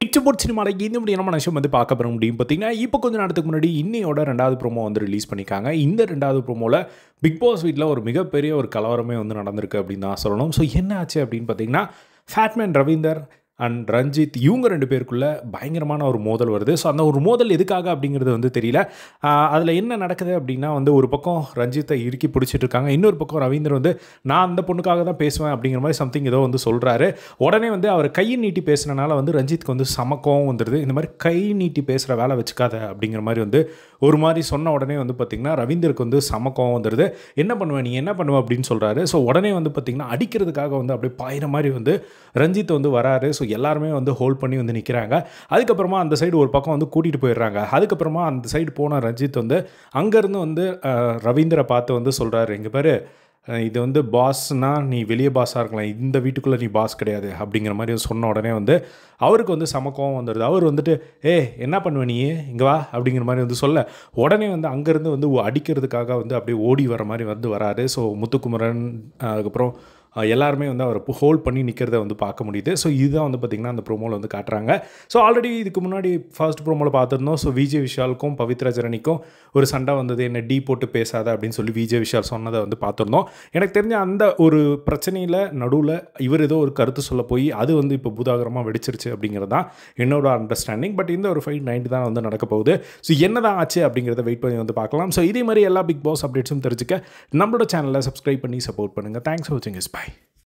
it's boat சினிமாவில் இந்த முடியும் நம்ம விஷயம் வந்து பார்க்க பெற முடியும் பார்த்தீங்கன்னா இப்போ கொஞ்ச நேரத்துக்கு முன்னாடி இன்னையோட ரெண்டாவது ப்ரோமோ வந்து ரிலீஸ் பண்ணியிருக்காங்க இந்த ரெண்டாவது ப்ரோமோவில் பிக் பாஸ் வீட்டில் ஒரு மிகப்பெரிய ஒரு கலவரமே வந்து நடந்திருக்கு அப்படின்னு தான் சொல்லணும் ஸோ என்ன ஆச்சு அப்படின்னு பார்த்தீங்கன்னா ஃபேட்மேன் ரவீந்தர் அண்ட் ரஞ்சித் இவங்க ரெண்டு பேருக்குள்ள பயங்கரமான ஒரு மோதல் வருது ஸோ அந்த ஒரு மோதல் எதுக்காக அப்படிங்கிறது வந்து தெரியல அதில் என்ன நடக்குது அப்படின்னா வந்து ஒரு பக்கம் ரஞ்சித்தை இறுக்கி பிடிச்சிட்டு இருக்காங்க இன்னொரு பக்கம் ரவீந்தர் வந்து நான் அந்த பொண்ணுக்காக தான் பேசுவேன் அப்படிங்கிற மாதிரி சம்திங் ஏதோ வந்து சொல்கிறாரு உடனே வந்து அவர் கையை நீட்டி பேசுனனால வந்து ரஞ்சித்க்கு வந்து சமக்கம் வந்துடுது இந்த மாதிரி கை நீட்டி பேசுகிற வேலை வச்சுக்காத அப்படிங்கிற மாதிரி வந்து ஒரு மாதிரி சொன்ன உடனே வந்து பார்த்திங்கன்னா ரவீந்தருக்கு வந்து சமக்கம் வந்துடுது என்ன பண்ணுவேன் நீ என்ன பண்ணுவ அப்படின்னு சொல்கிறாரு ஸோ உடனே வந்து பார்த்திங்கன்னா அடிக்கிறதுக்காக வந்து அப்படியே பாயிற மாதிரி வந்து ரஞ்சித் வந்து வராரு ஸோ எல்லாருமே வந்து ஹோல்ட் பண்ணி வந்து நிற்கிறாங்க அதுக்கப்புறமா அந்த சைடு ஒரு பக்கம் வந்து கூட்டிகிட்டு போயிடுறாங்க அதுக்கப்புறமா அந்த சைடு போன ரஞ்சித் வந்து அங்கேருந்து வந்து அஹ், ரவீந்தரை பார்த்து வந்து சொல்கிறாரு இங்கே பாரு அஹ், இது வந்து பாஸ்னா நீ வெளியே பாஸாக இருக்கலாம் இந்த வீட்டுக்குள்ளே நீ பாஸ் கிடையாது அப்படிங்கிற மாதிரி சொன்ன உடனே வந்து அவருக்கு வந்து சமக்கம் வந்துடுது அவர் வந்துட்டு ஏ என்ன பண்ணுவ நீ இங்கே வா அப்படிங்கிற மாதிரி வந்து சொல்ல உடனே வந்து அங்கேருந்து வந்து அடிக்கிறதுக்காக வந்து அப்படியே ஓடி வர மாதிரி வந்து வராரு ஸோ முத்துக்குமரன் அஹ், அதுக்கப்புறம் அஹ் எல்லாருமே வந்து அவரை ஹோல்ட் பண்ணி நிற்கிறத வந்து பார்க்க முடியுது ஸோ இதுதான் வந்து பார்த்திங்கன்னா அந்த ப்ரோமோவில் வந்து காட்டுறாங்க ஸோ ஆல்ரெடி இதுக்கு முன்னாடி ஃபர்ஸ்ட் ப்ரோமோவில் பார்த்துருந்தோம் ஸோ விஜய் விஷாலுக்கும் பவித்ரா ஜரணிக்கும் ஒரு சண்டை வந்தது என்ன டீ போட்டு பேசாத அப்படின்னு சொல்லி விஜய் விஷால் சொன்னதை வந்து பார்த்துருந்தோம் எனக்கு தெரிஞ்ச அந்த ஒரு பிரச்சனையில் நடுவில் இவர் ஏதோ ஒரு கருத்து சொல்ல போய் அது வந்து இப்போ பூதாகரமாக வெடிச்சிருச்சு அப்படிங்கிறது தான் என்னோட அண்டர்ஸ்டாண்டிங் பட் இந்த ஒரு ஃபைட் நைட்டு தான் வந்து நடக்க போகுது ஸோ என்ன தான் ஆச்சு அப்படிங்கிறத வெயிட் பண்ணி வந்து பார்க்கலாம் ஸோ இதே மாதிரி எல்லா பிக் பாஸ் அப்டேட்ஸும் தெரிஞ்சுக்க நம்மளோட சேனலை சப்ஸ்கிரைப் பண்ணி சப்போர்ட் பண்ணுங்கள் தேங்க்ஸ் ஃபார் வாட்சிங் இஸ் பை